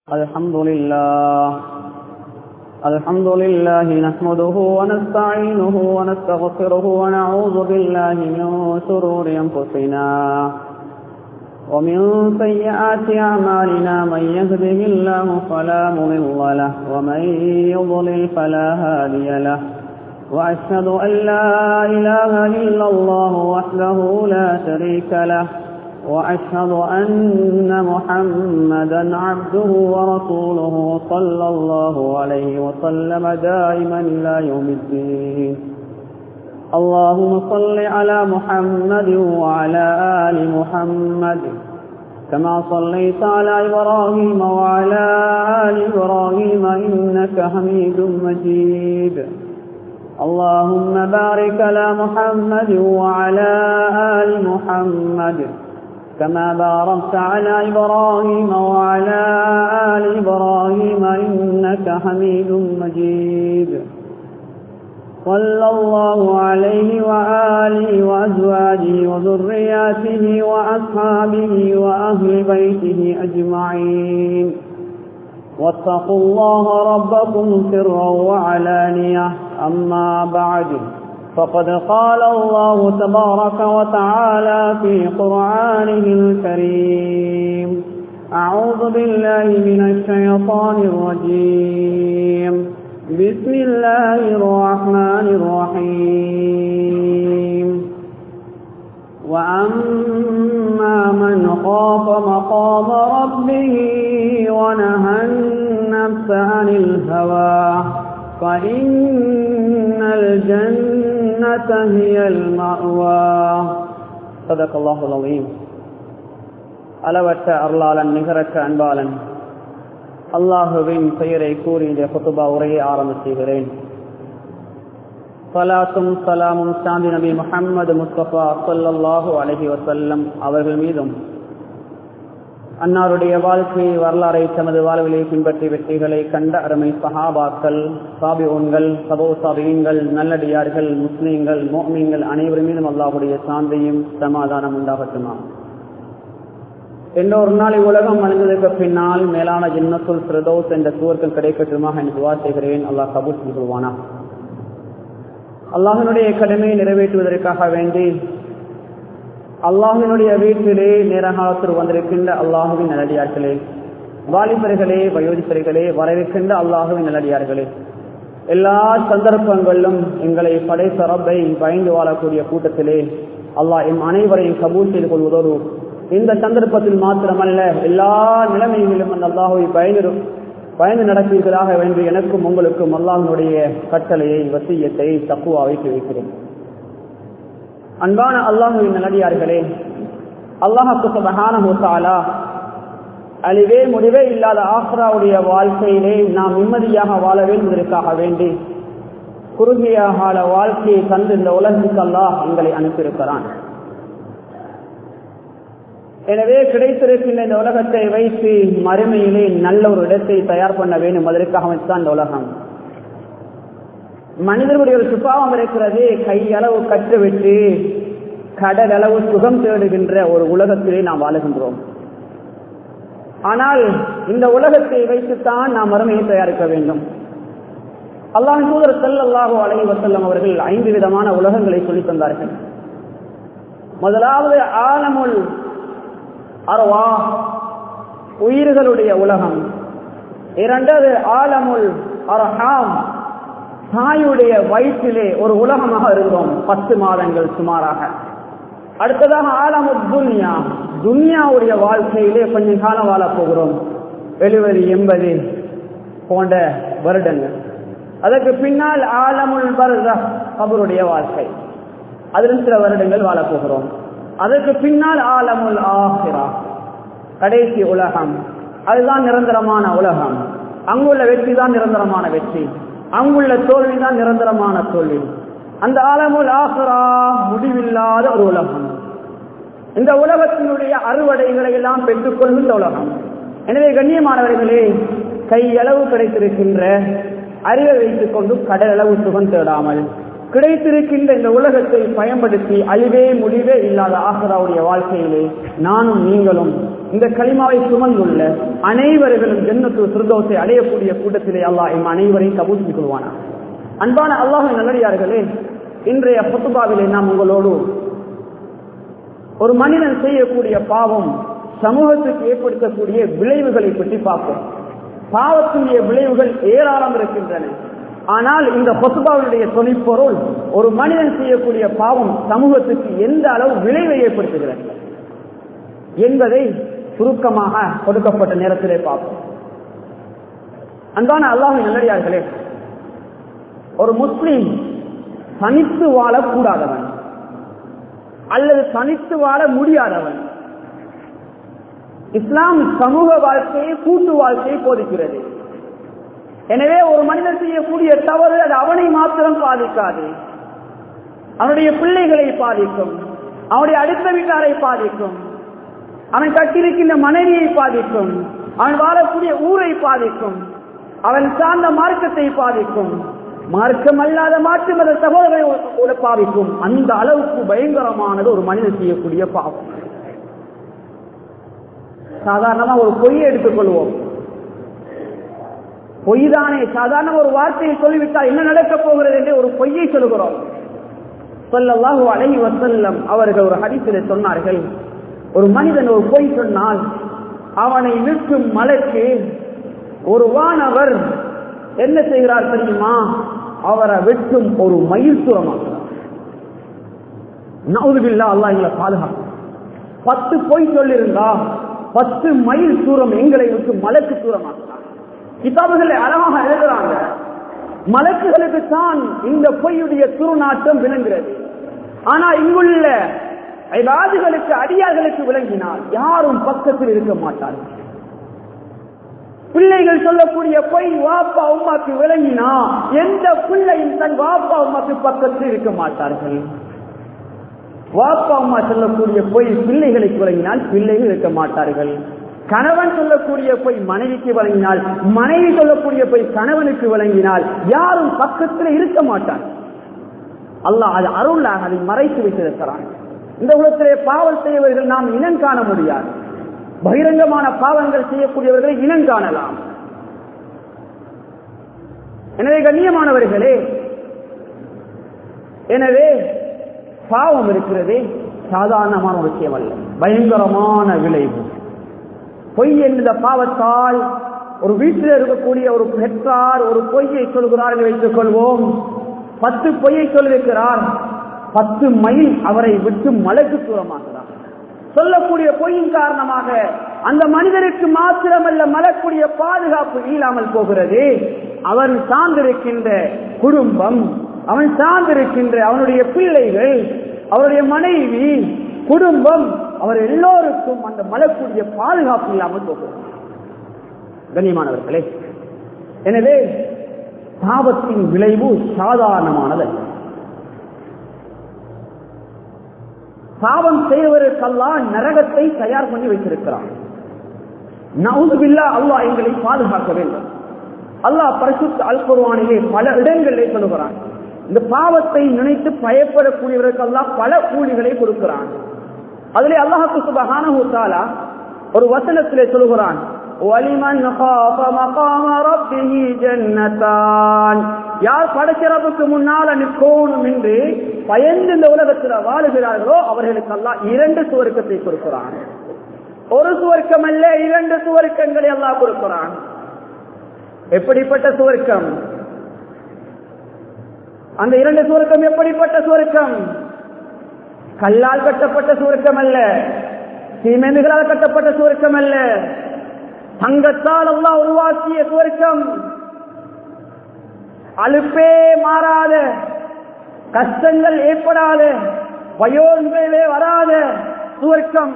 الحمد لله الحمد لله نحمده ونستعينه ونستغفره ونعوذ بالله من شرور أنفسنا ومن سيئات أعمالنا من يهده الله فلا مضل له ومن يضلل فلا هادي له وأشهد أن لا إله إلا الله وحده لا شريك له وأشهد أن محمدا عبده ورسوله صلى الله عليه وسلم دائما إلى يوم الدين اللهم صل على محمد وعلى آل محمد كما صليت على إبراهيم وعلى آل إبراهيم إنك حميد مجيد اللهم بارك على محمد وعلى آل محمد كما باركت على إبراهيم وعلى آل إبراهيم إنك حميد مجيد صلى الله عليه وآله وأزواجه وذرياته وأصحابه وأهل بيته أجمعين واتقوا الله ربكم سرا وعلانية أما بعد فقد قال الله تبارك وتعالى في قرآنه الكريم أعوذ بالله من الشيطان الرجيم بسم الله الرحمن الرحيم وأما من خاف مقام ربه ونهى النفس عن الهوى فإن الجنة هي المأوى صدق الله العظيم அளவற்ற அருளாளன் நிகரற்ற அன்பாளன் அல்லாஹுவின் பெயரை கூறி இந்த குத்துபா உரையை ஆரம்பிச்சுகிறேன் சலாத்தும் சலாமும் சாந்தி நபி முஹம்மது முஸ்தபா சொல்லல்லாஹு அலஹி வசல்லம் அவர்கள் மீதும் அன்னாருடைய வாழ்க்கை வரலாறை தமது வாழ்விலை பின்பற்றி வெற்றிகளை கண்ட அருமை சஹாபாக்கள் சாபிஓன்கள் சபோ சாபியங்கள் நல்லடியார்கள் முஸ்லீம்கள் மோமீன்கள் அனைவரும் மீதும் அல்லாஹுடைய சாந்தியும் சமாதானம் உண்டாகட்டுமா என்ற ஒரு நாள் உலகம் அணிந்ததற்கு பின்னால் மேலான ஜின்னத்துல் பிரதோஸ் என்ற சுவர்க்கம் கிடைக்கட்டுமாக என்று துவா செய்கிறேன் அல்லாஹ் கபூல் செய்வானா அல்லாஹனுடைய கடமையை நிறைவேற்றுவதற்காக வேண்டி அல்லாஹினுடைய வீட்டிலே நேரகாலத்தில் வந்திருக்கின்ற அல்லாஹுவின் நல்லடியார்களே வாலிபர்களே வயோதிபர்களே வரவிருக்கின்ற அல்லாஹுவின் நல்லடியார்களே எல்லா சந்தர்ப்பங்களிலும் எங்களை படைத்த ரப்பை பயந்து வாழக்கூடிய கூட்டத்திலே அல்லாஹ் எம் அனைவரையும் கபூல் செய்து கொள்வதோடு இந்த சந்தர்ப்பத்தில் மாத்திரமல்ல எல்லா நிலைமைகளிலும் அந்த அல்லாஹுவை பயந்து பயந்து நடப்பீர்களாக வேண்டி எனக்கும் உங்களுக்கும் அல்லாஹனுடைய கட்டளையை வசியத்தை தப்புவா வைத்து வைக்கிறேன் அன்பான அல்லாஹுவின் நல்லடியார்களே அல்லாஹுக்கு சுபகான அழிவே முடிவே இல்லாத ஆக்ராவுடைய வாழ்க்கையிலே நாம் நிம்மதியாக வாழ வேண்டுவதற்காக வேண்டி குறுகிய கால வாழ்க்கையை தந்து இந்த உலகத்துக்கு அல்லாஹ் எங்களை அனுப்பியிருக்கிறான் எனவே கிடைத்திருக்கின்ற இந்த உலகத்தை வைத்து மறுமையிலே நல்ல ஒரு இடத்தை தயார் பண்ண வேண்டும் அதற்காக தான் இந்த உலகம் மனிதனுடைய ஒரு சுபாவம் இருக்கிறது கையளவு கற்றுவிட்டு கடல் அளவு சுகம் தேடுகின்ற ஒரு உலகத்திலே நாம் வாழுகின்றோம் ஆனால் இந்த உலகத்தை வைத்துத்தான் நாம் மறுமையை தயாரிக்க வேண்டும் அல்லாஹ் தூதர் செல்லல்லாஹோ அலை வசல்லம் அவர்கள் ஐந்து விதமான உலகங்களை சொல்லித் தந்தார்கள் முதலாவது ஆலமுல் அருவா உயிர்களுடைய உலகம் இரண்டாவது ஆலமுல் அரஹாம் தாயுடைய வயிற்றிலே ஒரு உலகமாக இருந்தோம் பத்து மாதங்கள் சுமாராக அடுத்ததாக ஆலமு துன்யா துன்யாவுடைய வாழ்க்கையிலே கொஞ்சம் காலம் வாழ போகிறோம் எழுபது எண்பது போன்ற வருடங்கள் அதற்கு பின்னால் ஆலமுல் பர்த அவருடைய வாழ்க்கை அதில் சில வருடங்கள் வாழப்போகிறோம் அதற்கு பின்னால் ஆலமுல் ஆஹிரா கடைசி உலகம் அதுதான் நிரந்தரமான உலகம் அங்குள்ள வெற்றி தான் நிரந்தரமான வெற்றி அங்குள்ள தோல்வி தான் நிரந்தரமான தோல்வி அந்த ஆலமுல் ஆஹிரா முடிவில்லாத ஒரு உலகம் இந்த உலகத்தினுடைய அறுவடைகளை எல்லாம் பெற்றுக்கொள்கின்ற உலகம் எனவே கண்ணியமானவர்களே கையளவு கிடைத்திருக்கின்ற அறிவை வைத்துக் கொண்டு கடலளவு சுகம் தேடாமல் கிடைத்திருக்கின்ற இந்த உலகத்தை பயன்படுத்தி அழிவே முடிவே இல்லாத ஆசராவுடைய வாழ்க்கையிலே நானும் நீங்களும் இந்த களிமாவை சுமந்துள்ள அனைவர்களும் ஜென்னத்து சிறுதோசை அடையக்கூடிய கூட்டத்திலே அல்லாஹ் எம் அனைவரையும் கபூசி கொள்வானா அன்பான அல்லாஹ் நல்லடியார்களே இன்றைய புத்துபாவிலே நாம் உங்களோடு ஒரு மனிதன் செய்யக்கூடிய பாவம் சமூகத்துக்கு ஏற்படுத்தக்கூடிய விளைவுகளை பற்றி பார்ப்போம் பாவத்தினுடைய விளைவுகள் ஏராளம் இருக்கின்றன ஆனால் இந்த பொசுபாவுடைய தொழிற்பொருள் ஒரு மனிதன் செய்யக்கூடிய பாவம் சமூகத்துக்கு எந்த அளவு விளைவை ஏற்படுத்துகிறது என்பதை சுருக்கமாக கொடுக்கப்பட்ட நேரத்திலே பார்ப்போம் அன்பான அல்லாஹின் நல்லடியார்களே ஒரு முஸ்லீம் தனித்து வாழக்கூடாதவன் அல்லது தனித்து வாழ முடியாதவன் இஸ்லாம் சமூக வாழ்க்கையை கூட்டு வாழ்க்கையை போதிக்கிறது எனவே ஒரு மனிதன் செய்யக்கூடிய தவறு அது அவனை மாத்திரம் பாதிக்காது அவனுடைய பிள்ளைகளை பாதிக்கும் அவனுடைய அடுத்த வீட்டாரை பாதிக்கும் அவன் கட்டிருக்கின்ற மனைவியை பாதிக்கும் அவன் வாழக்கூடிய ஊரை பாதிக்கும் அவன் சார்ந்த மார்க்கத்தை பாதிக்கும் மார்க்கம் அல்லாத மாற்று மத சகோதரர்களை பாதிக்கும் அந்த அளவுக்கு பயங்கரமானது ஒரு மனிதன் செய்யக்கூடிய பாவம் சாதாரணமா ஒரு பொய்யை எடுத்துக்கொள்வோம் பொய்தானே சாதாரண ஒரு வார்த்தையை சொல்லிவிட்டால் என்ன நடக்கப் போகிறது என்று ஒரு பொய்யை சொல்கிறோம் சொல்லல்லாஹு அலைஹி வசல்லம் அவர்கள் ஒரு ஹரிசில சொன்னார்கள் ஒரு மனிதன் ஒரு பொய் சொன்னால் அவனை விற்கும் மலைக்கு ஒரு வானவர் என்ன செய்கிறார் தெரியுமா அவரை வெட்டும் ஒரு மயில் தூரமாக்குறார் நவுதுபில்லா அல்லா எங்களை பாதுகாக்கும் பத்து பொய் சொல்லியிருந்தா பத்து மைல் தூரம் எங்களை விட்டு மலைக்கு தூரமாக்குறார் கிதாபுகளை அழகாக எழுதுறாங்க மலக்குகளுக்கு தான் இந்த பொய்யுடைய துருநாட்டம் விளங்குகிறது ஆனா இங்குள்ள ஐவாதிகளுக்கு அடியார்களுக்கு விளங்கினால் யாரும் பக்கத்தில் இருக்க மாட்டார்கள் பிள்ளைகள் சொல்லக்கூடிய பொய் வாப்பா உமாக்கு விளங்கினா எந்த பிள்ளையும் தன் வாப்பா உமாக்கு பக்கத்தில் இருக்க மாட்டார்கள் வாப்பா அம்மா சொல்லக்கூடிய பொய் பிள்ளைகளுக்கு வழங்கினால் பிள்ளைகள் இருக்க மாட்டார்கள் கணவன் சொல்லக்கூடிய பொய் மனைவிக்கு வழங்கினால் மனைவி சொல்லக்கூடிய பொய் கணவனுக்கு வழங்கினால் யாரும் பக்கத்தில் இருக்க மாட்டார் அல்லாஹ் அது அருளாக அதை மறைத்து வைத்திருக்கிறான் இந்த உலகத்திலே பாவம் செய்யவர்கள் நாம் இனம் காண முடியாது பகிரங்கமான பாவங்கள் செய்யக்கூடியவர்களை இனம் காணலாம் எனவே கண்ணியமானவர்களே எனவே பாவம் இருக்கிறதே சாதாரணமான ஒரு விஷயம் அல்ல பயங்கரமான விளைவு பொய் என்ற பாவத்தால் ஒரு வீட்டில் இருக்கக்கூடிய ஒரு பெற்றார் ஒரு பொய்யை சொல்கிறார் என்று வைத்துக் கொள்வோம் பத்து பொய்யை சொல்லிருக்கிறார் பத்து மைல் அவரை விட்டு மலைக்கு தூரமாகிறார் சொல்லக்கூடிய பொய்யின் காரணமாக அந்த மனிதருக்கு மாத்திரமல்ல மலக்கூடிய பாதுகாப்பு இல்லாமல் போகிறது அவன் சார்ந்திருக்கின்ற குடும்பம் அவன் சார்ந்திருக்கின்ற அவனுடைய பிள்ளைகள் அவருடைய மனைவி குடும்பம் அவர் எல்லோருக்கும் அந்த மலக்கூடிய பாதுகாப்பு இல்லாமல் போகிறது கண்ணியமானவர்களே எனவே பாவத்தின் விளைவு சாதாரணமானதல்ல பாவம் செய்வதற்கெல்லாம் நரகத்தை தயார் பண்ணி வைத்திருக்கிறான் நவுதுபில்லா அல்லாஹ் எங்களை பாதுகாக்க வேண்டும் அல்லாஹ் பரிசுத்த அல்குர்வானிலே பல இடங்களிலே சொல்லுகிறான் இந்த பாவத்தை நினைத்து பயப்படக்கூடியவர்களுக்கு அல்லாஹ் பல கூலிகளை கொடுக்கிறான் அதிலே அல்லாஹுக்கு சுபஹானஹு தஆலா ஒரு வசனத்திலே சொல்கிறான் வலிமன் خاف مقام ربه جنتان யார் படைக்கிறவுக்கு முன்னால நிற்கணும் என்று பயந்து இந்த உலகத்தில் வாழுகிறார்களோ அவர்களுக்கு அல்லாஹ் இரண்டு சுவர்க்கத்தை கொடுக்கிறான் ஒரு சுவர்க்கம் அல்ல இரண்டு சுவர்க்கங்களை அல்லாஹ் கொடுக்கிறான் எப்படிப்பட்ட சுவர்க்கம் அந்த இரண்டு சுவர்க்கம் எப்படிப்பட்ட சுவர்க்கம் கல்லால் கட்டப்பட்ட சுவர்க்கம் அல்ல சீமெந்துகளால் கட்டப்பட்ட சுவர்க்கம் அல்ல தங்கத்தால் அல்லா உருவாக்கிய சுவர்க்கம் அலுப்பே மாறாத கஷ்டங்கள் ஏற்படாத வயோதிகளே வராத சுவர்க்கம்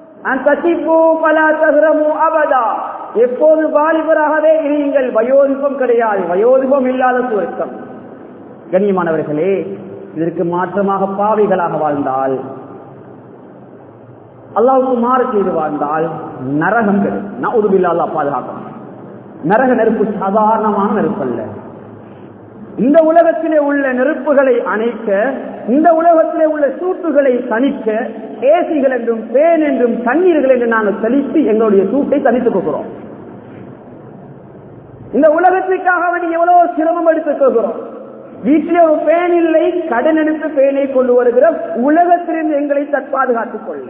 அபதா எப்போது வாலிபராகவே இருங்கள் வயோதிபம் கிடையாது வயோதிபம் இல்லாத சுவர்க்கம் கண்ணியமானவர்களே இதற்கு மாற்றமாக பாவிகளாக வாழ்ந்தால் அல்லாவுக்கு மாறு செய்து வாழ்ந்தால் நரகம் கிடைக்கும் நான் உதவியில் அல்லா பாதுகாக்கணும் நரக நெருப்பு சாதாரணமான நெருப்பு அல்ல இந்த உலகத்திலே உள்ள நெருப்புகளை அணைக்க இந்த உலகத்திலே உள்ள சூட்டுகளை தணிக்க ஏசிகள் என்றும் பேன் என்றும் தண்ணீர்கள் என்று நாங்கள் தெளித்து எங்களுடைய சூட்டை தனித்துக் கொள்கிறோம் இந்த உலகத்திற்காக வேண்டி எவ்வளவு சிரமம் எடுத்துக் கொள்கிறோம் வீட்டிலே ஒரு பேன் இல்லை கடன் எடுத்து பேனை கொண்டு வருகிறோம் உலகத்திலிருந்து எங்களை தற்பாதுகாத்துக் கொள்ள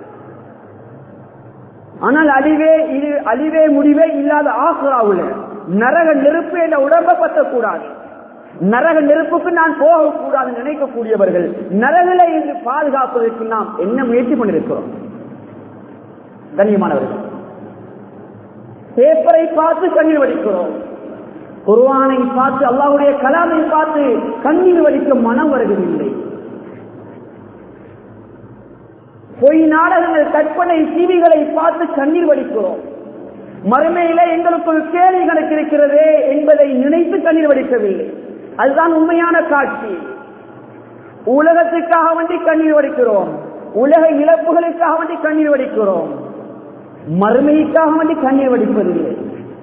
ஆனால் அழிவே இது அழிவே முடிவே இல்லாத ஆசுராவுல நரக நெருப்பு என்ற உடம்ப பற்றக்கூடாது நரக நெருப்புக்கு நான் போகக்கூடாது நினைக்கக்கூடியவர்கள் நரகளை என்று பாதுகாப்பதற்கு நாம் என்ன முயற்சி கொண்டிருக்கிறோம் கண்ணியமானவர்கள் பேப்பரை பார்த்து கண்ணீர் வடிக்கிறோம் குருவானை பார்த்து அல்லாவுடைய கலாமை பார்த்து கண்ணீர் வடிக்க மனம் வருவதில்லை பொய் நாடகங்கள் கற்பனை டிவிகளை பார்த்து கண்ணீர் வடிக்கிறோம் மறுமையில எங்களுக்கு ஒரு கேள்வி கணக்கு இருக்கிறதே என்பதை நினைத்து கண்ணீர் வடிக்கவில்லை அதுதான் உண்மையான காட்சி உலகத்துக்காக வேண்டி கண்ணீர் வடிக்கிறோம் உலக இழப்புகளுக்காக வேண்டி கண்ணீர் வடிக்கிறோம் மறுமைக்காக வேண்டி கண்ணீர் வடிப்பதில்லை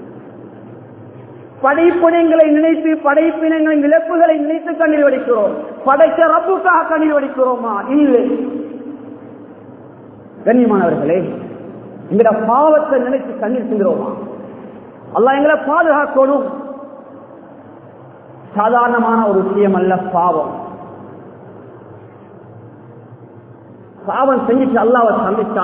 படைப்பினங்களை நினைத்து படைப்பினங்களின் இழப்புகளை நினைத்து கண்ணீர் வடிக்கிறோம் படைத்த ரப்புக்காக கண்ணீர் வடிக்கிறோமா இல்லை கண்ணியமானவர்களே எங்கட பாவத்தை நினைத்து கண்ணீர் சிந்துறோமா அல்ல எங்களை பாதுகாக்கணும் சாதாரணமான ஒரு விஷயம் அல்ல பாவம் பாவம் செஞ்சுட்டு அல்லாவை சந்திச்சா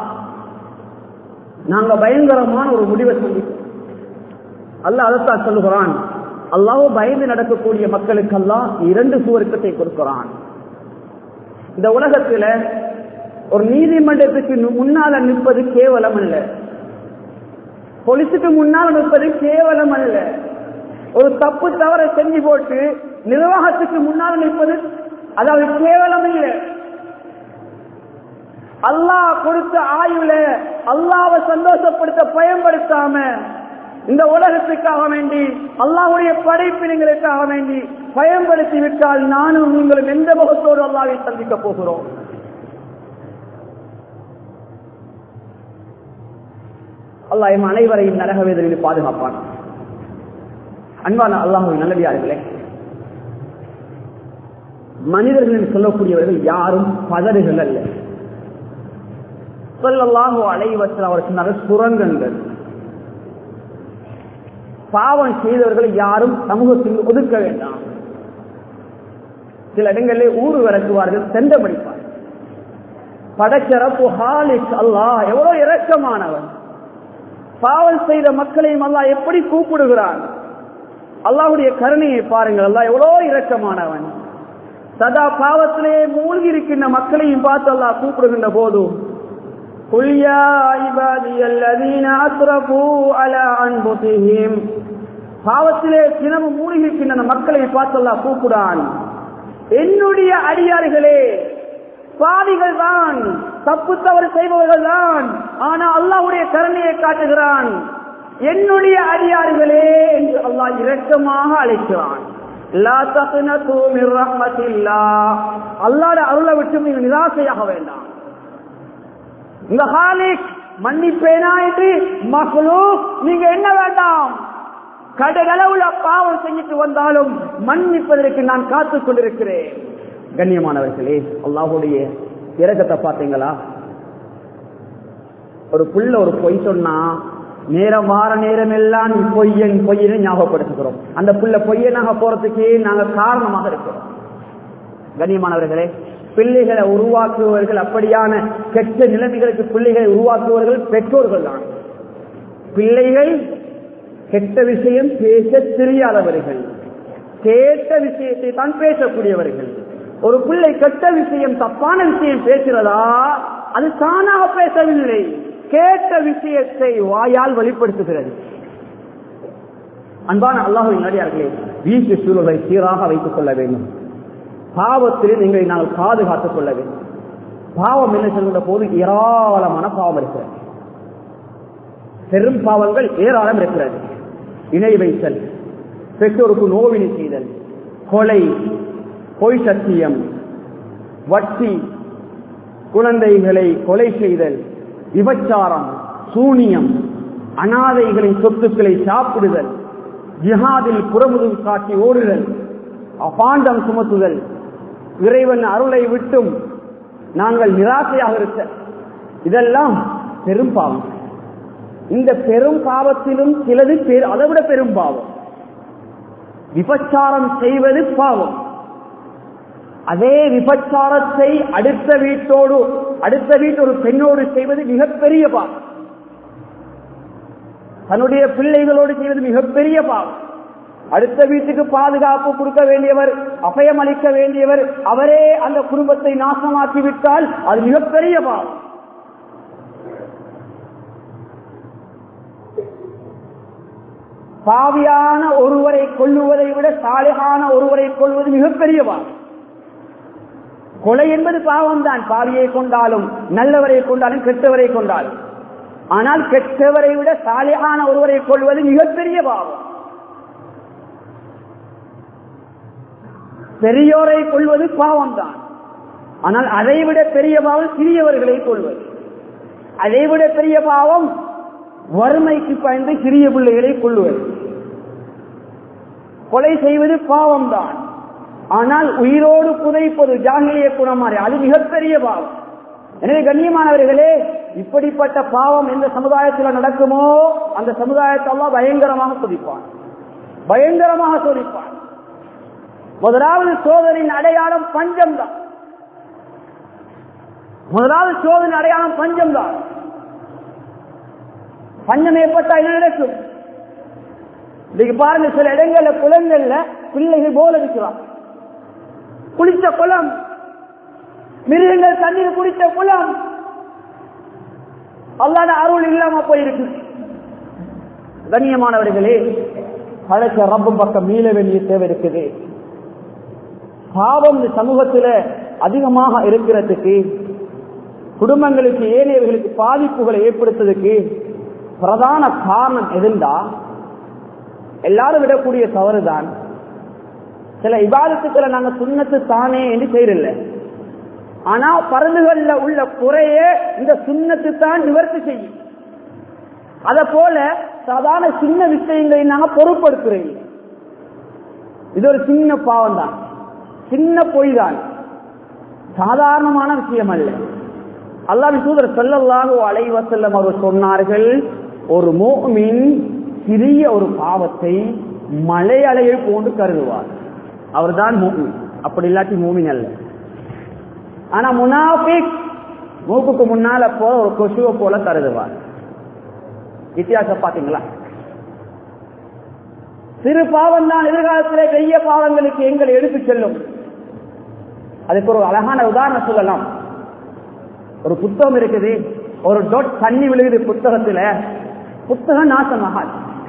நாங்க பயங்கரமான ஒரு முடிவை சந்திப்போம் அல்ல அதைத்தான் சொல்லுகிறான் அல்லாவும் பயந்து நடக்கக்கூடிய மக்களுக்கெல்லாம் இரண்டு சுவர்க்கத்தை கொடுக்கிறான் இந்த உலகத்துல ஒரு நீதிமன்றத்துக்கு முன்னால நிற்பது கேவலம் அல்ல போலீஸுக்கு முன்னால் நிற்பது கேவலம் அல்ல ஒரு தப்பு தவற செஞ்சு போட்டு நிர்வாகத்துக்கு முன்னால் நிற்பது அதாவது கேவலம் இல்லை அல்லாஹ் கொடுத்த ஆயுள அல்லாவை சந்தோஷப்படுத்த பயன்படுத்தாம இந்த உலகத்துக்காக வேண்டி அல்லாஹுடைய படைப்பினங்களுக்காக வேண்டி பயன்படுத்தி விட்டால் நானும் நீங்களும் எந்த முகத்தோடு அல்லாவை சந்திக்க போகிறோம் அல்லாஹ் எம் அனைவரையும் நரக வேதனையில் பாதுகாப்பான் அன்பான அல்லாஹுவின் நல்லடியார்களே மனிதர்கள் சொல்லக்கூடியவர்கள் யாரும் பதறுகள் அல்ல சொல்லல்லாஹோ அலைவத்தில் அவர் சொன்னார் சுரங்கங்கள் பாவம் செய்தவர்கள் யாரும் சமூகத்தில் ஒதுக்க வேண்டாம் சில இடங்களில் ஊர் விளக்குவார்கள் சென்ற படிப்பார் படச்சிறப்பு ஹாலிக் அல்லாஹ் எவ்வளவு இரக்கமானவன் பாவம் செய்த மக்களையும் அல்லாஹ் எப்படி கூப்பிடுகிறான் அல்லாஹுடைய கருணையை பாருங்கள் அல்லாஹ் எவ்வளோ இரக்கமானவன் சதா பாவத்திலே மூழ்கி இருக்கின்ற மக்களையும் பார்த்து அல்லாஹ் கூப்பிடுகின்ற போதும் قل يا عبادي الذين اسرفوا على انفسهم பாவத்திலே தினமும் மூழ்கி இருக்கின்ற மக்களை பார்த்து அல்லாஹ் கூப்பிடான் என்னுடைய அடியார்களே பாவிகள் தான் தப்பு தவறு செய்பவர்கள் தான் ஆனா அல்லாஹ்வுடைய கருணையை காட்டுகிறான் என்னுடைய அடியார்களே என்று அல்லாஹ் இரக்கமாக அழைக்கிறான் அல்லாட அருளை விட்டு நீங்க நிராசையாக வேண்டாம் இந்த ஹாலிக் மன்னிப்பேனா என்று மகளோ நீங்க என்ன வேண்டாம் கடகளவுல பாவம் செஞ்சுட்டு வந்தாலும் மன்னிப்பதற்கு நான் காத்துக் கொண்டிருக்கிறேன் கண்ணியமானவர்களே அல்லாஹுடைய இறக்கத்தை பார்த்தீங்களா ஒரு புள்ள ஒரு பொய் சொன்னா நேரம் வார நேரம் எல்லாம் நீ பொய்யன் பொய்யன்னு ஞாபகப்படுத்துகிறோம் அந்த புள்ள பொய்யனாக போறதுக்கே நாங்க காரணமாக இருக்கிறோம் கண்ணியமானவர்களே பிள்ளைகளை உருவாக்குபவர்கள் அப்படியான கெட்ட நிலைமைகளுக்கு பிள்ளைகளை உருவாக்குபவர்கள் பெற்றோர்கள் தான் பிள்ளைகள் கெட்ட விஷயம் பேச தெரியாதவர்கள் கேட்ட விஷயத்தை தான் பேசக்கூடியவர்கள் ஒரு பிள்ளை கெட்ட விஷயம் தப்பான விஷயம் பேசுறதா அது தானாக பேசவில்லை கேட்ட விஷயத்தை வாயால் வெளிப்படுத்துகிறது அன்பான அல்லாஹின் நடிகார்களே வீட்டு சூழலை சீராக வைத்துக் கொள்ள வேண்டும் பாவத்தில் நீங்கள் நாங்கள் பாதுகாத்துக் கொள்ள வேண்டும் பாவம் என்ன சொல்கின்ற போது ஏராளமான பாவம் இருக்கிறது பெரும் பாவங்கள் ஏராளம் இருக்கிறது இணை வைத்தல் பெற்றோருக்கு நோவினை செய்தல் கொலை பொய் சத்தியம் வட்டி குழந்தைகளை கொலை செய்தல் விபச்சாரம் சூனியம் அனாதைகளின் சொத்துக்களை சாப்பிடுதல் ஜிஹாதில் புறமுதுகு காட்டி ஓடுதல் அபாண்டம் சுமத்துதல் இறைவன் அருளை விட்டும் நாங்கள் நிராசையாக இருக்க இதெல்லாம் பெரும் பாவம் இந்த பெரும் பாவத்திலும் சிலது பெரு- அதை விட பெரும் பாவம் விபச்சாரம் செய்வது பாவம் அதே விபச்சாரத்தை அடுத்த வீட்டோடு அடுத்த வீட்டு ஒரு பெண்ணோடு செய்வது மிகப்பெரிய பாவம் தன்னுடைய பிள்ளைகளோடு செய்வது மிகப்பெரிய பாவம் அடுத்த வீட்டுக்கு பாதுகாப்பு கொடுக்க வேண்டியவர் அபயம் அளிக்க வேண்டியவர் அவரே அந்த குடும்பத்தை நாசமாக்கி விட்டால் அது மிகப்பெரிய பாவம் பாவியான ஒருவரை கொல்லுவதை விட சாலிகான ஒருவரை கொள்வது மிகப்பெரிய பாவம் கொலை என்பது பாவம் தான் பாவியை கொண்டாலும் நல்லவரை கொண்டாலும் கெட்டவரை கொண்டாலும் ஆனால் கெட்டவரை விட சாலிகான ஒருவரை கொள்வது மிகப்பெரிய பாவம் பெரியோரை கொள்வது பாவம் தான் ஆனால் அதை விட பெரிய பாவம் சிறியவர்களை கொள்வது அதை விட பெரிய பாவம் வறுமைக்கு பயந்து சிறிய பிள்ளைகளை கொள்வது கொலை செய்வது பாவம் தான் ஆனால் உயிரோடு புதைப்பது ஜாகிலிய குணமாறி அது மிகப்பெரிய பாவம் எனவே கண்ணியமானவர்களே இப்படிப்பட்ட பாவம் எந்த சமுதாயத்தில் நடக்குமோ அந்த சமுதாயத்தெல்லாம் பயங்கரமாக சோதிப்பான் பயங்கரமாக சோதிப்பான் முதலாவது சோதனையின் அடையாளம் பஞ்சம் தான் முதலாவது சோதனை அடையாளம் பஞ்சம் தான் பஞ்சம் ஏற்பட்டா என்ன நடக்கும் இன்னைக்கு பாருங்க சில இடங்கள்ல குளங்கள்ல பிள்ளைகள் போல இருக்கிறான் குளித்த குளம் மிருகங்கள் தண்ணீர் குடித்த குளம் அல்லாத அருள் இல்லாம போயிருக்கு கண்ணியமானவர்களே பழைக்க ரப்பு பக்கம் மீள வேண்டிய தேவை இருக்குது பாவம் இந்த சமூகத்துல அதிகமாக இருக்கிறதுக்கு குடும்பங்களுக்கு ஏனையவர்களுக்கு பாதிப்புகளை ஏற்படுத்துறதுக்கு பிரதான காரணம் எதுண்டா எல்லாரும் விடக்கூடிய தவறுதான் சில இபாதத்துக்களை நாங்க சுண்ணத்து தானே என்று செய்யறதில்ல ஆனா பருந்துகள்ல உள்ள குறைய இந்த சுண்ணத்து தான் நிவர்த்தி செய்யும் அத போல சாதாரண சின்ன விஷயங்களை நாங்க பொருட்படுத்துறோம் இது ஒரு சின்ன பாவம் தான் சின்ன பொய் தான் சாதாரணமான விஷயம் அல்ல அல்லாஹ் தூதர் ஸல்லல்லாஹு அலைஹி வஸல்லம் அவர் சொன்னார்கள் ஒரு முஃமின் சிறிய ஒரு பாவத்தை மலை அலையை போன்று கருதுவார் அவர்தான் மூமின் அப்படி இல்லாட்டி மூமின் அல்ல ஆனா முனாஃபிக் மூக்குக்கு முன்னால போ ஒரு கொசுவை போல கருதுவார் வித்தியாசம் பாத்தீங்களா சிறு பாவம் தான் எதிர்காலத்திலே பெரிய பாவங்களுக்கு எங்களை எடுத்து செல்லும் அதுக்கு ஒரு அழகான உதாரணம் சொல்லலாம் ஒரு புத்தகம் இருக்குது ஒரு டொட் தண்ணி விழுகுது புத்தகத்துல புத்தகம் நாசமாக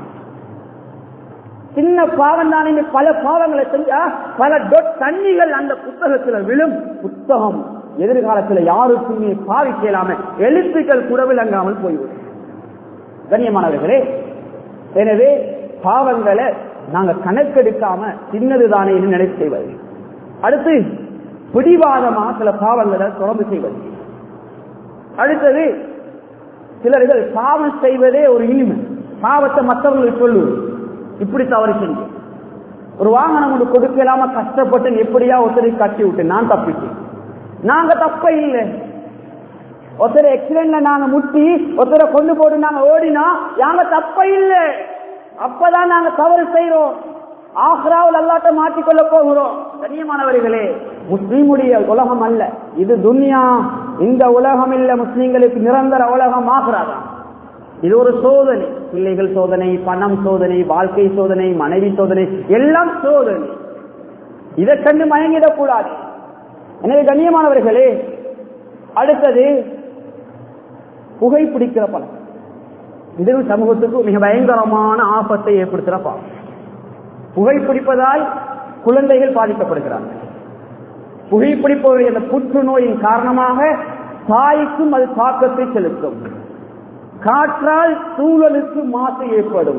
சின்ன பாவம் தான் இங்க பல பாவங்களை செஞ்சா பல டொட் தண்ணிகள் அந்த புத்தகத்துல விழும் புத்தகம் எதிர்காலத்துல யாருக்குமே பாவிக்கலாம எழுத்துக்கள் கூட விளங்காமல் போய்விடும் கண்ணியமானவர்களே எனவே பாவங்களை நாங்க கணக்கெடுக்காம சின்னதுதானே என்று நினைத்து செய்வது அடுத்து பிடிவாதமாக சில பாவங்களை தொடர்ந்து செய்வது அடுத்தது சிலர்கள் பாவம் செய்வதே ஒரு இனிமை பாவத்தை மற்றவங்களுக்கு சொல்லுவது இப்படி தவறு செஞ்சு ஒரு வாகனம் ஒன்று கொடுக்கலாம கஷ்டப்பட்டு எப்படியா ஒருத்தரை கட்டி விட்டு நான் தப்பிட்டேன் நாங்க தப்ப இல்லை ஒருத்தர் எக்ஸிடென்ட்ல நாங்க முட்டி ஒருத்தரை கொண்டு போட்டு நாங்க ஓடினா நாங்க தப்ப இல்லை அப்பதான் நாங்க தவறு செய்யறோம் ஆக்ராவில் அல்லாட்ட மாற்றிக்கொள்ள போகிறோம் கண்ணியமானவர்களே முஸ்லீமுடைய உலகம் அல்ல இது துன்யா இந்த உலகம் இல்ல முஸ்லீம்களுக்கு நிரந்தர உலகம் ஆகிறாதான் இது ஒரு சோதனை பிள்ளைகள் சோதனை பணம் சோதனை வாழ்க்கை சோதனை மனைவி சோதனை எல்லாம் சோதனை இதை கண்டு மயங்கிடக் கூடாது எனவே கண்ணியமானவர்களே அடுத்தது புகைப்பிடிக்கிற பழக்கம் இது சமூகத்துக்கு மிக பயங்கரமான ஆபத்தை ஏற்படுத்துகிற பாவம் புகைப்பிடிப்பதால் குழந்தைகள் பாதிக்கப்படுகிறார்கள் புகைப்பிடிப்பவருடைய அந்த புற்றுநோயின் காரணமாக தாய்க்கும் அது தாக்கத்தை செலுத்தும் காற்றால் சூழலுக்கு மாசு ஏற்படும்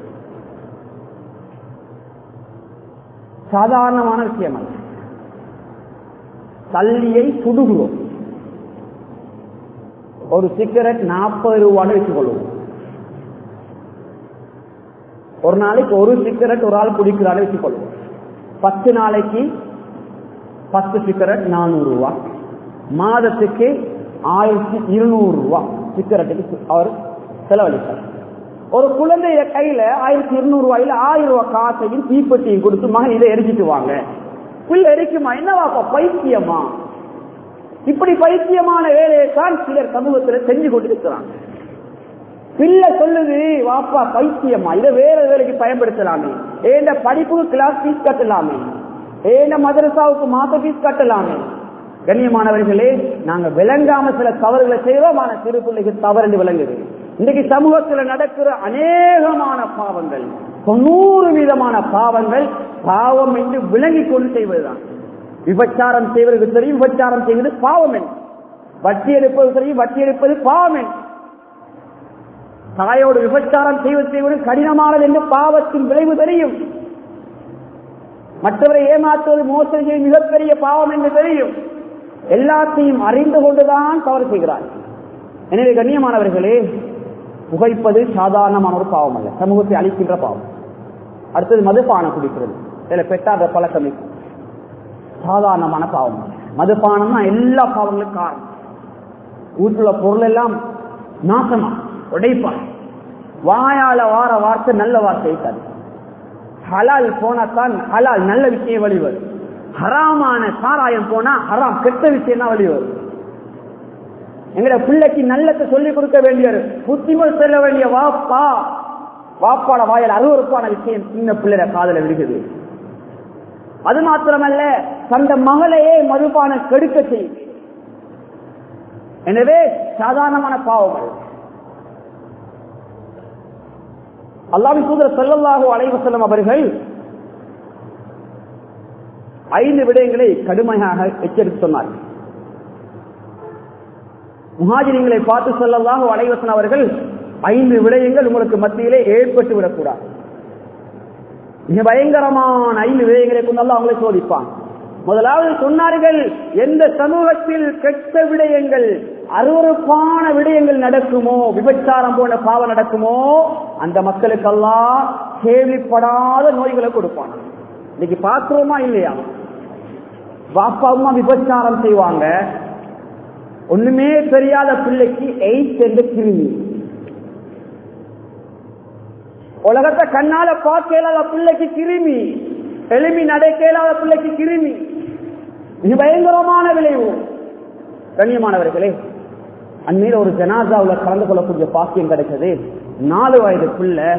சாதாரணமான விஷயம் அல்ல தள்ளியை சுடுகிறோம் ஒரு சிகரெட் நாற்பது ரூபான்னு வச்சுக்கொள்வோம் ஒரு நாளைக்கு ஒரு சிகரெட் ஒரு ஆள் குடிக்கிறான்னு வச்சுக்கொள்வோம் பத்து நாளைக்கு பத்து சிகரெட் நானூறு ரூபா மாதத்துக்கு ஆயிரத்தி இருநூறு ரூபா சிகரெட்டுக்கு அவர் செலவழித்தார் ஒரு குழந்தைய கையில ஆயிரத்தி இருநூறு ரூபாயில ஆயிரம் ரூபாய் காசையும் தீப்பெட்டியும் கொடுத்து மகன் இதை எரிச்சிட்டு வாங்க பிள்ளை எரிக்குமா என்னவாப்பா பைத்தியமா இப்படி பைத்தியமான வேலையை தான் சிலர் சமூகத்தில் செஞ்சு கொண்டிருக்கிறாங்க பிள்ளை சொல்லுது வாப்பா பைத்தியமா இதை வேற வேலைக்கு பயன்படுத்தலாமே ஏண்ட படிப்புக்கு கிளாஸ் ஃபீஸ் கட்டலாமே ஏண்ட மதரசாவுக்கு மாச ஃபீஸ் கட்டலாமே கண்ணியமானவர்களே நாங்க விளங்காம சில தவறுகளை செய்வோம் ஆனா சிறு பிள்ளைக்கு தவறு என்று விளங்குது இன்றைக்கு சமூகத்தில் நடக்கிற அநேகமான பாவங்கள் தொண்ணூறு விதமான பாவங்கள் பாவம் என்று விளங்கி கொண்டு செய்வதுதான் விபச்சாரம் செய்வதற்கு தெரியும் விபச்சாரம் செய்வது பாவம் என்று வட்டி எடுப்பது தெரியும் வட்டி எடுப்பது பாவம் என்று தாயோடு விபச்சாரம் செய்வது செய்வது கடினமானது என்று பாவத்தின் விளைவு தெரியும் மற்றவரை ஏமாற்றுவது மோசடி செய்வது மிகப்பெரிய பாவம் என்று தெரியும் எல்லாத்தையும் அறிந்து கொண்டுதான் தவறு செய்கிறார் எனவே கண்ணியமானவர்களே புகைப்பது சாதாரணமான ஒரு பாவம் அல்ல சமூகத்தை அழிக்கின்ற பாவம் அடுத்தது மதுபானம் குடிக்கிறது சில பெற்றாத பழக்கம் இருக்கு. சாதாரணமான பாவம் மதுபானம் தான் எல்லா பாவங்களுக்கும் காரணம் வீட்டுள்ள பொருள் எல்லாம் நாசமா உடைப்பான் வாயால வார வார்த்தை நல்ல வார்த்தை இருக்காது ஹலால் போனாத்தான் ஹலால் நல்ல விஷயம் வழிவரும் ஹராமான சாராயம் போனா ஹராம் கெட்ட விஷயம் தான் வழிவரும் எங்கட பிள்ளைக்கு நல்லத்தை சொல்லிக் கொடுக்க வேண்டியவர் புத்திமல் செல்ல வேண்டிய வாப்பா வாப்பாட வாயில் அருவறுப்பான விஷயம் சின்ன பிள்ளைட காதல விடுகிறது அது மாத்திரமல்ல தந்த மகளையே மதுபான கெடுக்க செய்யுது எனவே சாதாரணமான பாவங்கள் அல்லாவின் தூதர் செல்லல்லாஹு அலைவசல்லம் அவர்கள் ஐந்து விடயங்களை கடுமையாக எச்சரித்து சொன்னார்கள் முஹாஜிரிங்களை பார்த்து செல்லல்லாஹு அலைவசன் அவர்கள் ஐந்து விடயங்கள் உங்களுக்கு மத்தியிலே ஏற்பட்டு விடக்கூடாது மிக பயங்கரமான ஐந்து விடயங்களை கொண்டு அல்லாஹ் அவங்களை சோதிப்பான் முதலாவது சொன்னார்கள் எந்த சமூகத்தில் கெட்ட விடயங்கள் அருவறுப்பான விடயங்கள் நடக்குமோ விபச்சாரம் போன்ற பாவம் நடக்குமோ அந்த மக்களுக்கெல்லாம் கேள்விப்படாத நோய்களை கொடுப்பான் இன்னைக்கு பார்க்கிறோமா இல்லையா பாப்பா அம்மா விபச்சாரம் செய்வாங்க ஒண்ணுமே தெரியாத பிள்ளைக்கு எய்ட் என்ற கிருமி உலகத்தை கண்ணால பார்க்க இயலாத பிள்ளைக்கு கிருமி எளிமி நடக்க இயலாத பிள்ளைக்கு கிருமி மிக பயங்கரமான விளைவு கண்ணியமானவர்களே அண்மையில ஒரு ஜனாதாவுல கலந்து கொள்ளக்கூடிய பாக்கியம் கிடைச்சது நாலு வயது பிள்ளை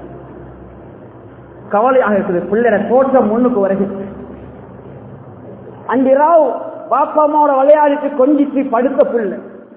கவலையாக இருக்குது பிள்ளைய தோற்றம் முன்னுக்கு வருகிறது அன்றிராவ் பாப்பா அம்மாவோட விளையாடிட்டு கொஞ்சிச்சு படுத்த பிள்ளை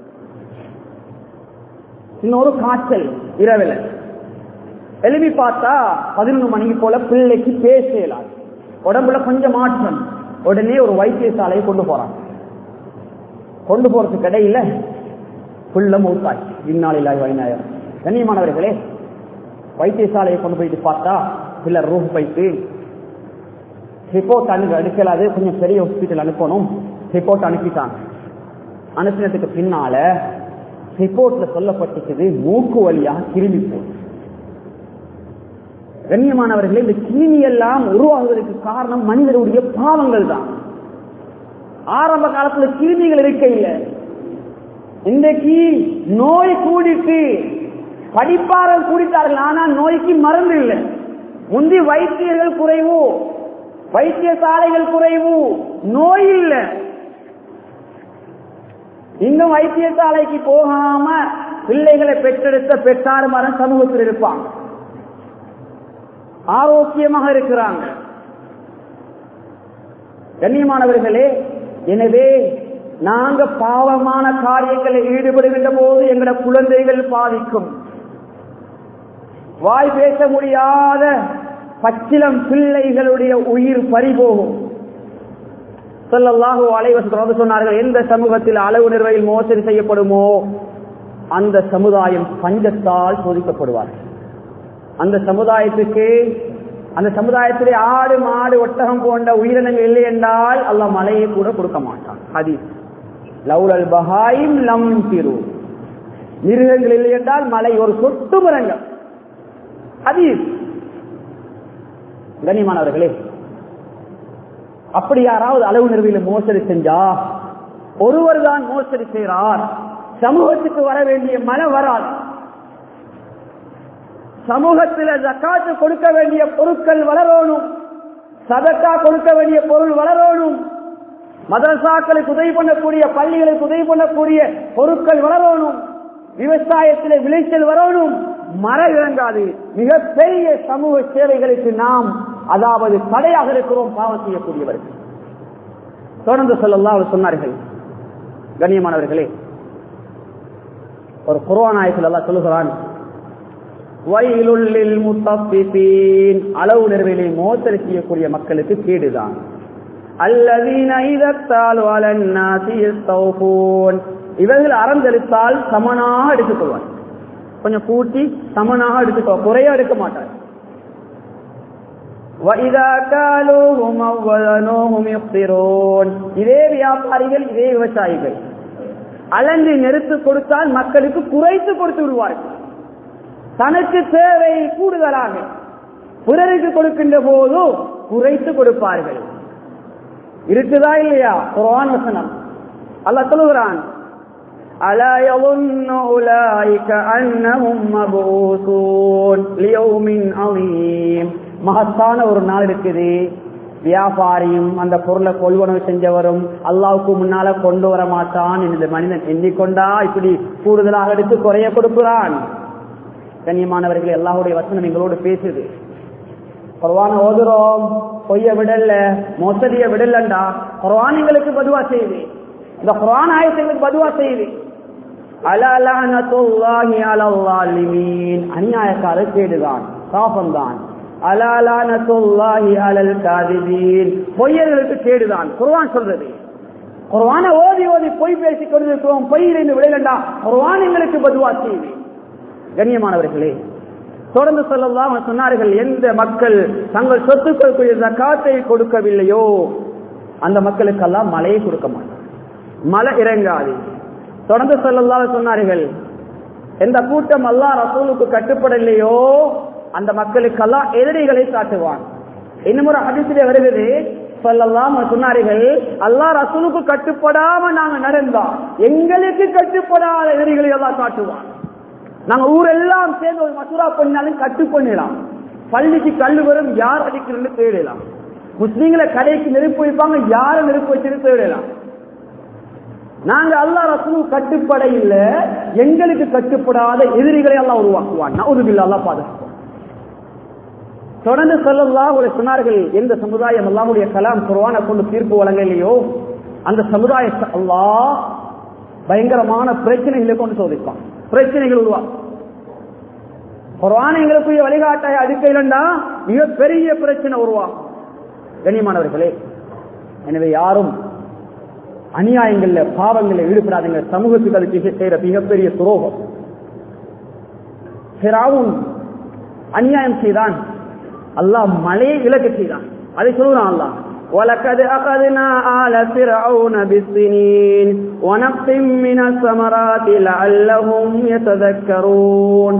இன்னொரு காய்ச்சல் இரவில் எழுப்பி பார்த்தா பதினொன்று மணிக்கு போல பிள்ளைக்கு பேசலாம் உடம்புல கொஞ்சம் மாற்றம் உடனே ஒரு வைத்தியசாலையை கொண்டு போறாங்க கொண்டு போறதுக்கு இடையில புள்ள மூத்தாச்சு இந்நாளில் வைநாயகம் கண்ணியமானவர்களே வைத்தியசாலையை கொண்டு போயிட்டு பார்த்தா பிள்ளை ரூம் போயிட்டு ரிப்போர்ட் அனுப்பி அனுப்பலாது கொஞ்சம் பெரிய ஹாஸ்பிட்டல் அனுப்பணும் ரிப்போர்ட் அனுப்பிட்டாங்க அனுப்பினதுக்கு பின்னால ரிப்போர்ட்ல சொல்லப்பட்டிருக்குது மூக்கு வழியா கிருமி போகுது கண்ணியமானவர்களே இந்த கிருமி எல்லாம் உருவாகுவதற்கு காரணம் மனிதருடைய பாவங்கள் தான் ஆரம்ப காலத்துல கிருமிகள் இருக்க இல்லை இன்றைக்கு நோய் கூடிட்டு படிப்பாளர் கூடிட்டார்கள் ஆனால் நோய்க்கு மருந்து இல்லை முந்தி வைத்தியர்கள் குறைவு வைத்தியசாலைகள் குறைவு நோய் இல்லை இன்னும் வைத்தியசாலைக்கு போகாம பிள்ளைகளை பெற்றெடுத்த பெற்றார் மரம் சமூகத்தில் இருப்பாங்க ஆரோக்கியமாக இருக்கிறாங்க கண்ணியமானவர்களே எனவே நாங்க பாவமான காரியங்களில் ஈடுபடுகின்ற போது எங்களோட குழந்தைகள் பாதிக்கும் வாய் பேச முடியாத பச்சிலம் பிள்ளைகளுடைய உயிர் பறிபோகும் சொல்லல்லாஹோ அலைவசம் சொன்னார்கள் எந்த சமூகத்தில் அளவு நிர்வையில் மோசடி செய்யப்படுமோ அந்த சமுதாயம் பஞ்சத்தால் சோதிக்கப்படுவார்கள் அந்த சமுதாயத்துக்கு அந்த சமுதாயத்திலே ஆடு மாடு ஒட்டகம் போன்ற உயிரினங்கள் இல்லை என்றால் அல்ல மலையை கூட கொடுக்க மாட்டான் ஹதீஸ் லவுலல் பஹாயும் லம் திரு மிருகங்கள் இல்லை என்றால் மலை ஒரு சொட்டு மிருகம் ஹதீஸ் கண்ணியமானவர்களே அப்படி யாராவது அளவு நிறுவையில மோசடி செஞ்சா ஒருவர் தான் மோசடி செய்கிறார் சமூகத்துக்கு வர வேண்டிய மன வராது சமூகத்தில் ஜக்காத்து கொடுக்க வேண்டிய பொருட்கள் வளரணும் சதக்கா கொடுக்க வேண்டிய பொருள் வளரணும் மதரசாக்களுக்கு உதவி பண்ணக்கூடிய பள்ளிகளுக்கு உதவி பண்ணக்கூடிய பொருட்கள் வளரணும் விவசாயத்திலே விளைச்சல் வரணும் மர இறங்காது மிகப்பெரிய சமூக சேவைகளுக்கு நாம் அதாவது தடையாக இருக்கிறோம் பாவம் செய்யக்கூடியவர்கள் தொடர்ந்து சொல்லலாம் அவர் சொன்னார்கள் கண்ணியமானவர்களே ஒரு குர்வானாயத்தில் எல்லாம் சொல்லுகிறான் வயலுள்ளில் முத்தப்பின் அளவு நிறுவலை மோசடி செய்யக்கூடிய மக்களுக்கு கேடுதான் அல்லதீன இதத்தால் வளன்னாசியஸ்தௌபூன் இவர்கள் அறந்தெடுத்தால் சமனாக எடுத்துக்கொள்வார் கொஞ்சம் கூட்டி சமனாக எடுத்துக்கோ குறைய எடுக்க மாட்டார் இதே வியாபாரிகள் இதே விவசாயிகள் அலஞ்சி நெருத்து கொடுத்தால் மக்களுக்கு குறைத்து கொடுத்து விடுவார்கள் தனக்கு தேவை கூடுதலாக பிறருக்கு கொடுக்கின்ற போது குறைத்து கொடுப்பார்கள் இருக்குதா இல்லையா குரான் வசனம் அல்லாஹ் சொல்லுகிறான் ألا يظن أولئك أنهم مبعوثون ليوم عظيم மகத்தான ஒரு நாள் இருக்குது வியாபாரியும் அந்த பொருளை கொள்வனவு செஞ்சவரும் அல்லாவுக்கு முன்னால கொண்டு வர மாட்டான் இந்த மனிதன் எண்ணிக்கொண்டா இப்படி கூடுதலாக எடுத்து குறைய கொடுக்கிறான் கண்ணியமானவர்கள் எல்லாருடைய வசனம் எங்களோடு பேசுது குர்வான ஓதுறோம் பொய்ய விடல மோசடிய விடலண்டா குர்வான் எங்களுக்கு பதுவா செய்யுது இந்த குர்ஆன் ஆயத்துங்களுக்கு பதுவா செய்யுது அலாலானத்துல்லாஹி அலல்லாலிமீன் அநியாயக்காரர் கேடுதான் சாபம்தான் அலாலானத்துல்லாஹி அலல் காதிபீன் பொய்யர்களுக்கு கேடுதான் குர்ஆன் சொல்றது குர்ஆனை ஓதி ஓதி பொய் பேசிக் கொண்டிருக்கிறோம் பொய் இருந்து விடலண்டா குர்ஆன் எங்களுக்கு பதுவா செய்யுது கண்ணியமானவர்களே தொடர்ந்து சொல்லலாம் சொன்னார்கள் எந்த மக்கள் தங்கள் சொத்துக்களுக்கு ஜக்காத்தை கொடுக்கவில்லையோ அந்த மக்களுக்கெல்லாம் மழையை கொடுக்க மாட்டார் மழை இறங்காது தொடர்ந்து சொல்லலாம் சொன்னார்கள் எந்த கூட்டம் அல்லா ரசூலுக்கு கட்டுப்படலையோ அந்த மக்களுக்கெல்லாம் எதிரிகளை காட்டுவான் இன்னும் ஒரு அதிசய வருகிறது சொல்லலாம் சொன்னார்கள் அல்லா ரசூலுக்கு கட்டுப்படாம நாங்க நடந்தா எங்களுக்கு கட்டுப்படாத எதிரிகளை எல்லாம் காட்டுவான் நாங்க ஊரெல்லாம் சேர்ந்து ஒரு மசூரா பண்ணாலும் கட்டு பண்ணிடலாம் பள்ளிக்கு கல்லு வரும் யார் அடிக்கிறன்னு தேடலாம் முஸ்லீம்களை கடைக்கு நெருப்பு வைப்பாங்க யார நெருப்பு வச்சுன்னு தேடலாம் நாங்க அல்லா ரசூ கட்டுப்பட இல்ல எங்களுக்கு கட்டுப்படாத எதிரிகளை எல்லாம் உருவாக்குவான் நவுதுபில்ல எல்லாம் பாதுகாப்பான் தொடர்ந்து சொல்லலாம் ஒரு சொன்னார்கள் எந்த சமுதாயம் அல்லாமுடைய கலாம் குர்வானை கொண்டு தீர்ப்பு வழங்கலையோ அந்த சமுதாயத்தை அல்லா பயங்கரமான பிரச்சனைகளை கொண்டு சோதிப்பான் பிரச்சனைகள் உருவாக்கும் குர்ஆன் எங்களுக்குரிய வழிகாட்டாய அடுக்கையிலண்டா மிகப்பெரிய பிரச்சனை உருவாகும் கண்ணியமானவர்களே எனவே யாரும் அநியாயங்கள்ல பாவங்களில் ஈடுபடாதீங்க சமூகத்துக்கு அதுக்கு செய்யற மிகப்பெரிய துரோகம் பிறாவும் அநியாயம் செய்தான் அல்லாஹ் மழையை இலக்க செய்தான் அதை சொல்லுறான் அல்லாஹ் ولقد أخذنا آل فرعون بالسنين ونقص من الثمرات لعلهم يتذكرون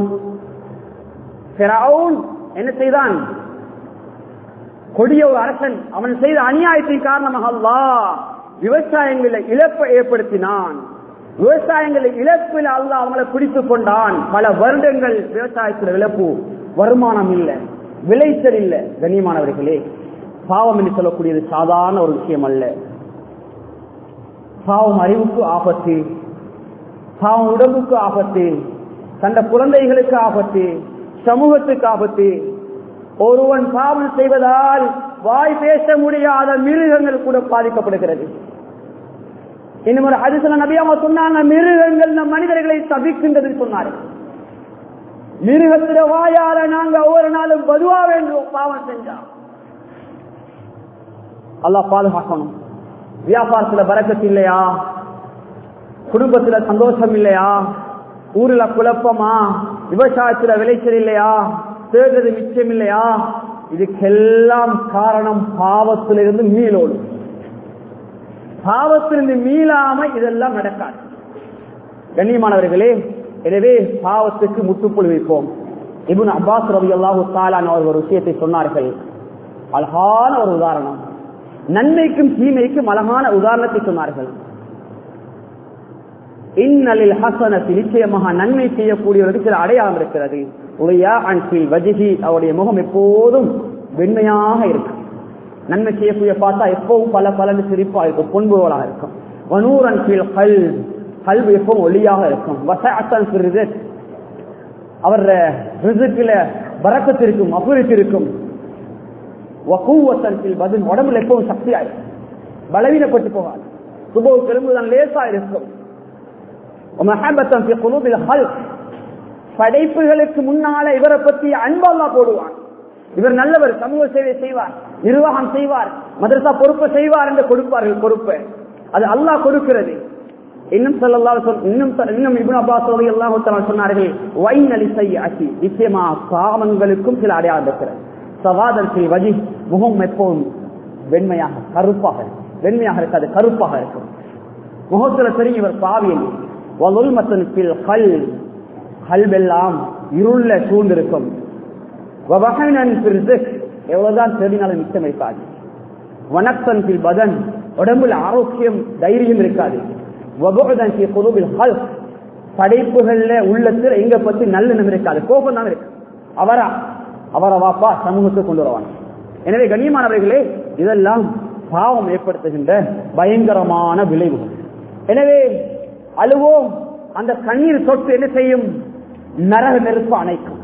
فرعون என்ன செய்தான் கொடிய ஒரு அரசன் அவன் செய்த அநியாயத்தின் காரணமாக அல்லாஹ் விவசாயங்களில் இழப்பை ஏற்படுத்தினான் விவசாயங்களில் இழப்பில் அல்லாஹ் அவங்களை பிடித்துக் கொண்டான் பல வருடங்கள் விவசாயத்தில் இழப்பு வருமானம் இல்லை விளைச்சல் இல்லை கண்ணியமானவர்களே பாவம் என்று சொல்லக்கூடியது சாதாரண ஒரு விஷயம் அல்ல பாவம் அறிவுக்கு ஆபத்து பாவம் உடம்புக்கு ஆபத்து தந்த குழந்தைகளுக்கு ஆபத்து சமூகத்துக்கு ஆபத்து ஒருவன் பாவம் செய்வதால் வாய் பேச முடியாத மிருகங்கள் கூட பாதிக்கப்படுகிறது இன்னும் ஒரு அதிசல நபி அவங்க சொன்னாங்க மிருகங்கள் நம் மனிதர்களை தவிக்கின்றது சொன்னார்கள் மிருகத்தில வாயால நாங்க ஒவ்வொரு நாளும் பதுவா வேண்டும் பாவம் செஞ்சா அல்லாஹ் பாதுகாக்கணும் வியாபாரத்துல பறக்கத்து இல்லையா குடும்பத்துல சந்தோஷம் இல்லையா ஊர்ல குழப்பமா விவசாயத்துல விளைச்சல் இல்லையா தேடுறது மிச்சம் இல்லையா இதுக்கெல்லாம் காரணம் பாவத்திலிருந்து மீளோடு பாவத்திலிருந்து மீளாம இதெல்லாம் நடக்காது கண்ணியமானவர்களே எனவே பாவத்துக்கு முட்டுப்புள் வைப்போம் இபுன் அப்பாஸ் ரவி அல்லாஹு தாலான் அவர் ஒரு விஷயத்தை சொன்னார்கள் அழகான ஒரு உதாரணம் நன்மைக்கும் தீமைக்கும் அழகான உதாரணத்தை சொன்னார்கள் இன்னலில் ஹசனத்து நிச்சயமாக நன்மை செய்யக்கூடியவருக்கு சில அடையாளம் இருக்கிறது உரையா அன்பில் வஜிஹி அவருடைய முகம் எப்போதும் வெண்மையாக இருக்கும் நன்மை செய்யக்கூடிய பார்த்தா எப்பவும் பல பலன் சிரிப்பா இருக்கும் பொன்புகளாக இருக்கும் வனூரன் கீழ் கல் கல்வி எப்பவும் ஒளியாக இருக்கும் வசஅத்தன் ஃபிர் ரிஸ்க். அவர் ரிசுக்கில பறக்கத்து இருக்கும் அபிவிருத்தி இருக்கும் வகூவத்தன் கீழ் பதில் உடம்புல எப்பவும் சக்தியாயிருக்கும் பலவீனப்பட்டு போகாது சுபோ திரும்புதான் லேசா இருக்கும் வமஹபத்தன் ஃபி குலூபில் ஹல்க். படைப்புகளுக்கு முன்னால இவரை பத்தி அன்பல்லா போடுவான் இவர் நல்லவர் சமூக சேவை செய்வார் நிர்வாகம் செய்வார் மதரசா பொறுப்பு செய்வார் என்று கொடுப்பார்கள் பொறுப்பு அது அல்லாஹ் கொடுக்கிறது இன்னும் சொல்லலாம் இன்னும் சொ- இன்னும் இப்னு அப்பாஸ் ரலியல்லாஹு தஆலா சொன்னார்கள் வைன் அலி சய்யஅத்தி நிச்சயமா பாவங்களுக்கும் சில அடையாளம் இருக்கிறது சவாதன் சில் வஜி முகம் எப்போதும் வெண்மையாக கருப்பாக இருக்கும். வெண்மையாக இருக்காது கருப்பாக இருக்கும் முகத்துல தெரியும் இவர் பாவியல் வலுல்மத்தன் பில் கல் கல்வெல்லாம் இருள சூழ்ந்திருக்கும் வவஹனன் பில் ரிஸ்க். எவ்வளவுதான் தேடினாலும் மிச்சம் இருக்காது வனக்தன் பில் பதன் உடம்புல ஆரோக்கியம் தைரியம் இருக்காது வபுதன் ஃபி குலூபில் ஹல்க். படைப்புகள்ல உள்ளத்துல எங்க பத்தி நல்லெண்ணம் இருக்காது கோபம் தான் இருக்கு அவரா அவரை வாப்பா சமூகத்துக்கு கொண்டு வருவாங்க எனவே கண்ணியமானவர்களே இதெல்லாம் பாவம் ஏற்படுத்துகின்ற பயங்கரமான விளைவுகள் எனவே அழுவோம் அந்த கண்ணீர் தொட்டு என்ன செய்யும் நரக நெருப்பு அணைக்கும்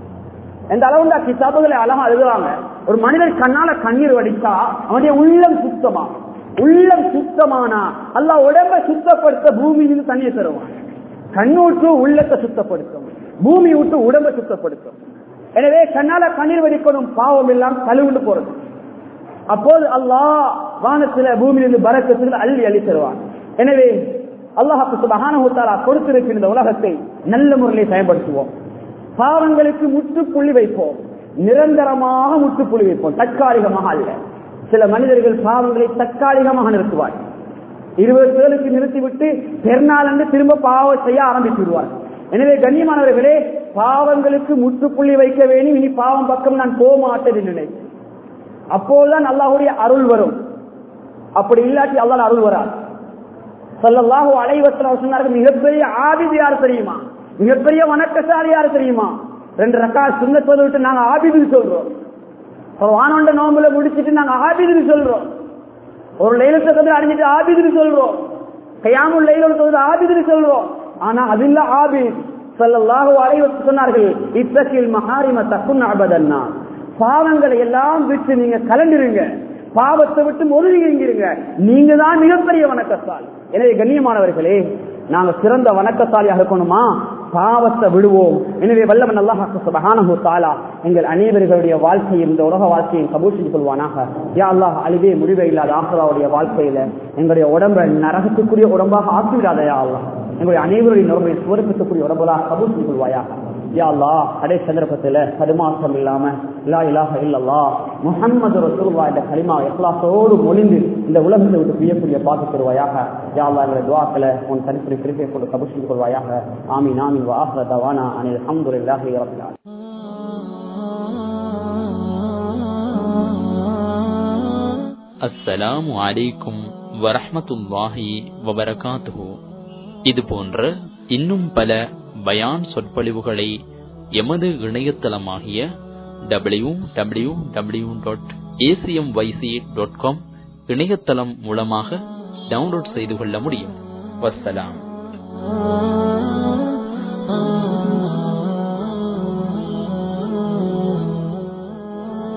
எந்த அளவுண்டா கிதாபுகளை அழகா எழுதுறாங்க ஒரு மனிதர் கண்ணால கண்ணீர் வடித்தா அவனுடைய உள்ளம் சுத்தமா உள்ளம் சுத்தமானா அல்லாஹ் உடம்ப சுத்தப்படுத்த பூமியிலிருந்து தண்ணியை தருவான் கண்ணூட்டு உள்ளத்தை சுத்தப்படுத்தும் பூமி விட்டு உடம்ப சுத்தப்படுத்தும் எனவே கண்ணால கண்ணீர் வடிக்கணும் பாவம் எல்லாம் கழுவுண்டு போறது அப்போது அல்லாஹ் வானத்துல பூமியிலிருந்து பறக்கத்தில் அள்ளி அள்ளி தருவான் எனவே அல்லாஹாக்கு சுபஹானஹு தஆலா கொடுத்திருக்கிற இந்த உலகத்தை நல்ல முறையில் பயன்படுத்துவோம் பாவங்களுக்கு முற்றுப்புள்ளி வைப்போம் நிரந்தரமாக முற்றுப்புள்ளி வைப்போம் தற்காலிகமாக அல்ல சில மனிதர்கள் பாவங்களை தற்காலிகமாக நிறுத்துவார் இருபது பேருக்கு நிறுத்திவிட்டு பெருநாள் அன்று திரும்ப பாவம் செய்ய ஆரம்பித்து விடுவார் எனவே கண்ணியமானவர்களே பாவங்களுக்கு முற்றுப்புள்ளி வைக்க வேண்டும் இனி பாவம் பக்கம் நான் போக மாட்டேன் என்று நினைத்தேன் அப்போதுதான் அல்லாஹ்வுடைய அருள் வரும் அப்படி இல்லாட்டி அல்லாஹ் அருள் வராது சொல்லல்லாஹு அலைவசன சொன்னார்கள் மிகப்பெரிய ஆபிது யார் தெரியுமா மிகப்பெரிய வணக்கசாலி யார் தெரியுமா ரெண்டு ரக்கா சுண்ண சொல்லிட்டு நாங்க ஆபிது சொல்றோம் ஒரு வானோண்ட நோம்புல முடிச்சிட்டு நாங்க ஆபிது சொல்றோம் ஒரு லைலத்தை கதிர அடைஞ்சிட்டு ஆபிதுன்னு சொல்றோம் கையாமுல் லைலோட தொகுதி ஆபிதுன்னு சொல்றோம் ஆனா அது இல்ல ஆபித் ஸல்லல்லாஹு அலைஹி வஸல்லம் சொன்னார்கள் இத்தகில் மஹாரிம தகுன் அபதன்னா பாவங்களை எல்லாம் விட்டு நீங்க கலந்துருங்க பாவத்தை விட்டு ஒதுங்கிருங்க நீங்க தான் மிகப்பெரிய வணக்கத்தால் எனவே கண்ணியமானவர்களே நாங்க சிறந்த வணக்கத்தாலியாக இருக்கணுமா பாவத்தை விடுவோம் எனவே வல்லவன் அல்லாஹ் சுபஹானஹு தஆலா எங்கள் அனைவர்களுடைய வாழ்க்கையை இந்த உலக வாழ்க்கையை கபூல் செஞ்சு கொள்வானாக யா அல்லாஹ் அழிவே முடிவே இல்லாத ஆசிராவுடைய வாழ்க்கையில எங்களுடைய உடம்பை நரகத்துக்குரிய உடம்பாக ஆக்கிவிடாத யா அல்லாஹ் எங்களுடைய அனைவருடைய உடம்பை சுவருக்கத்துக்குரிய உடம்புலாக கபூல் செஞ்சு கொள்வாயாக யா அல்லாஹ் கடை சந்தர்ப்பத்துல தடுமாற்றம் இல்லாம லா இலாஹ இல்லல்லா முஹம்மது ரசூலுல்லாஹ் என்ற கலிமா இஹ்லாஸோடு மொழிந்து இந்த உலகத்தை விட்டு பிரியக்கூடிய பாத்து தருவாயாக யா அல்லாஹ் எங்களுடைய துஆக்களை உன் தனிப்படை கிருபையை கொண்டு கபூல் செஞ்சு கொள்வாயாக ஆமீன் ஆமீன் வா ஆஹிர தவானா அனில் அல்ஹம்துலில்லாஹி ரப்பில் ஆலமீன் அஸ்ஸலாமு அலைக்கும் வரஹ்மத்துல்லாஹி வபரகாத்துஹு இது போன்ற இன்னும் பல பயான் சொற்பொழிவுகளை எமது இணையதளமாகிய W W W dot ACM YC dot com இணையதளம் மூலமாக டவுன்லோட் செய்து கொள்ள முடியும் வஸ்ஸலாம்